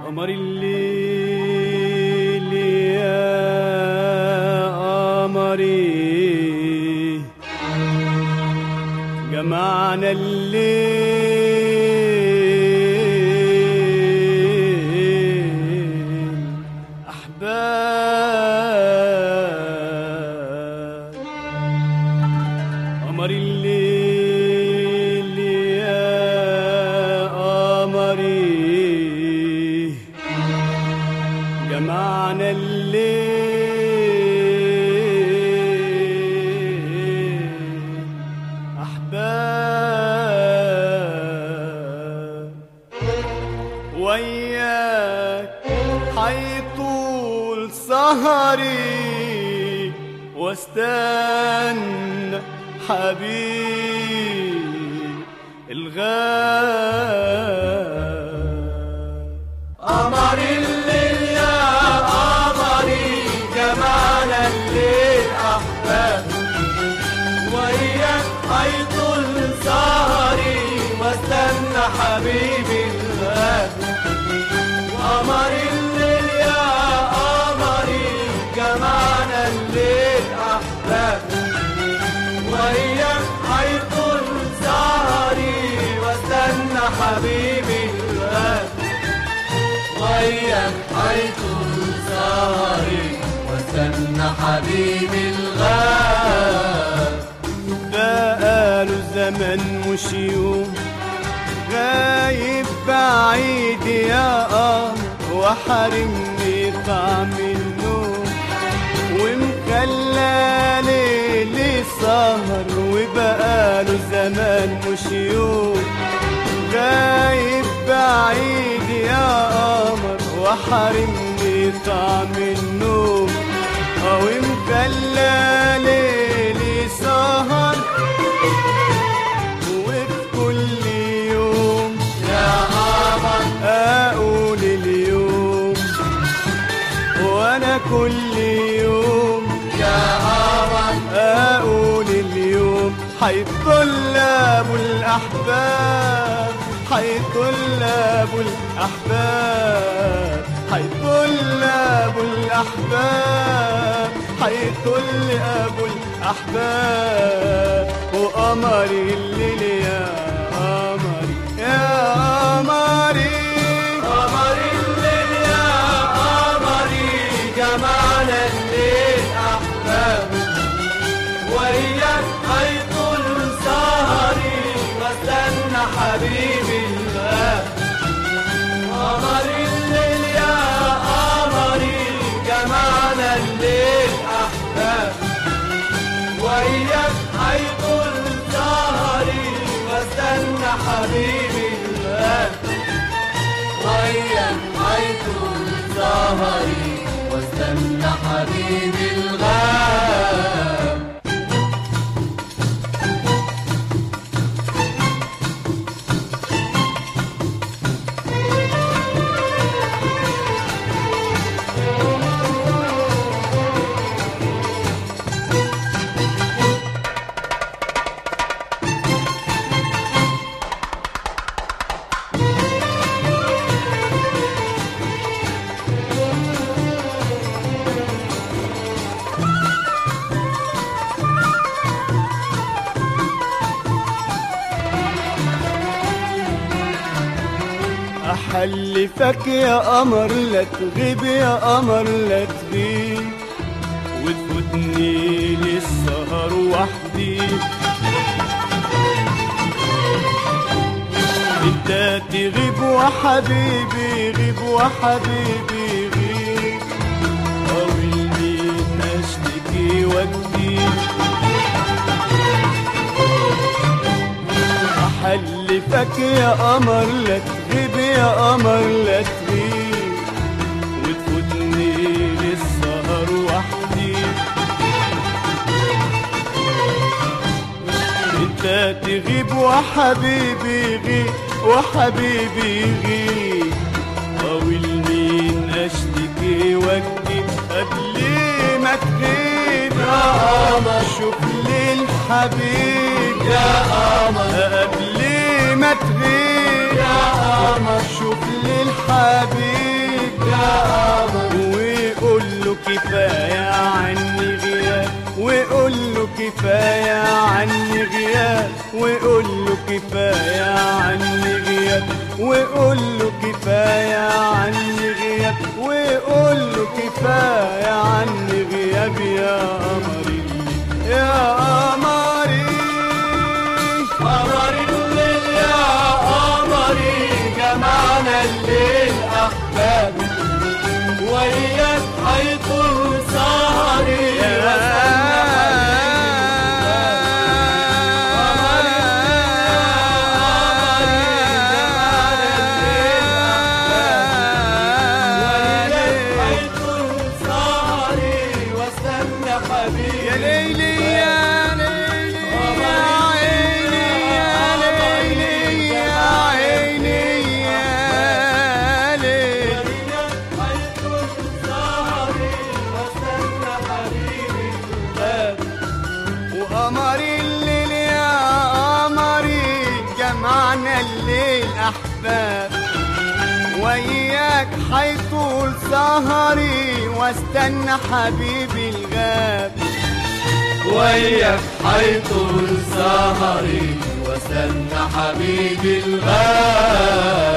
قمر الليل يا قمري جمعنا الليل أحباب قمر الليل يا قمري جمعنا الليل أحباب وياك حيطول سهري واستنى حبيب الغاب قمر الليل يا قمري جمعنا الليل أحباب وياك حيطول سهري واستنى حبيبي الغاب قمر الليل يا قمري جمعنا الليل أحباب وياك حيطول سهري واستنى حبيبي الغاب وياك حيطول سهري واستنى حبيبي الغاب بقاله زمن مش يوم غايب بعيد يا قمر وحرمني طعم النوم ومخلى ليلي سهر وبقاله زمان مش يوم غايب بعيد يا قمر وحرمني طعم النوم او مخلى ليلي سهر وفي كل يوم يا قمر اقول اليوم وانا كل يوم يا قمر اقول اليوم حيطل ابو الاحباب حيطل ابو الاحباب حيطل ابو الاحباب حيطل ابو الاحباب وقمري الليل يا قمري يا قمري قمر الليل يا قمري جمعنا الليل أحباب وياك حيطول سهري واستنى حبيبي الغاب قمر الليل يا قمري جمعنا الليل أحباب وياك حيطول سهري واستنى حبيبي الغاب وياك حيطول سهري واستنى حبيبي الغاب أحلفك يا قمر لا تغيب يا قمر لا تغيب وتفوتني للسهر وحدي انت تغيب وحبيبي غيب وحبيبي غيب قاولني اشتكي ودي احلفك يا قمر لا تغيب يا قمر لا تغيب وتفوتني للسهر وحدي انت تغيب وحبيبي غيب وحبيبي غيب قاولني اشتكي واكتب قبل ما تغيب يا قمر شوف لي الحبيب يا قمر قبل ما تغيب يا قمر شوف لي الحبيب غياب وقول له كفاية عني غياب وقول له كفاية عني غياب وقول له كفاية عني غياب يا قمري يا قمري قمر الليل يا قمري جمعنا الليل أحباب وياك حيطول سهري حيطول سهري واستنى حبيبي يا ليلي يا ليلي يا عيني يا ليلي يا عيني يا ليلي وقمري الليل يا قمري جمعنا الليل احباب وياك حيطول سهري واستنى حبيبي الغاب وياك حيطول سهري واستنى حبيبي الغالي